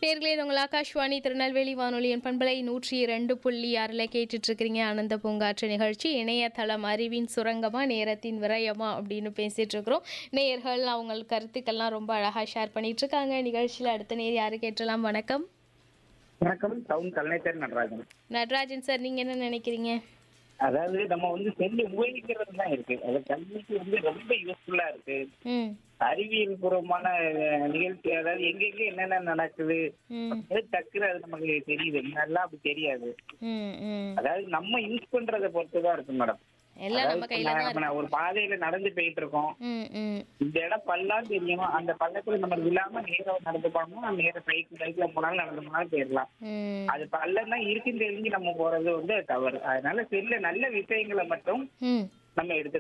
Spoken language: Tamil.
நேர்களே இது உங்கள் ஆகாஷ்வாணி திருநெல்வேலி வானொலியின் பண்பலை நூற்றி இரண்டு புள்ளி ஆறில் கேட்டுட்டு இருக்கிறீங்க ஆனந்த பூங்காற்று நிகழ்ச்சி இணையதளம் அறிவின் சுரங்கமா நேரத்தின் விரயமா அப்படின்னு பேசிட்டு இருக்கிறோம் நேயர்கள் அவங்க கருத்துக்கள்லாம் ரொம்ப அழகாக ஷேர் பண்ணிட்டு இருக்காங்க நிகழ்ச்சியில் அடுத்த நேர் யாரு கேட்டலாம் வணக்கம் வணக்கம் டவுன் கலைஞர் நடராஜன் நடராஜன் சார் நீங்கள் என்ன நினைக்கிறீங்க அதாவது நம்ம வந்து செல்லு உபயோகிக்கிறது தான் இருக்கு அது கல்விக்கு வந்து ரொம்ப யூஸ்ஃபுல்லா இருக்கு ம் அறிவியல் பூர்வமான அஹ், நிகழ்ச்சி அதாவது எங்கெங்க என்னென்ன நடக்குது ம் அது டக்குனு அது நமக்கு தெரியுது முன்னாடிலாம் அப்படி தெரியாது ம் ம் அதாவது நம்ம யூஸ் பண்றதை பொறுத்து தான் இருக்கு மேடம் எல்லாம் நம்ம அதாவது கையில் தான் நம்ம இருக்கு ஒரு பாதையில நடந்து போயிட்டு இருக்கோம் ம் ம் இந்த இடம் பல்லாம் தெரியும் அந்த பள்ளத்துல நம்ம இல்லாம நேரம் நடந்து போனோம்னா நேரம் பைக் பைக்ல போனாலும் நடந்து போனாலும் போயிடலாம் ம் அது பள்ளம் தான் இருக்குன்னு தெரிஞ்சு நம்ம போறது வந்து தவறு அதனால செல்ல நல்ல விஷயங்களை மட்டும் ம் நம்ம எடுத்து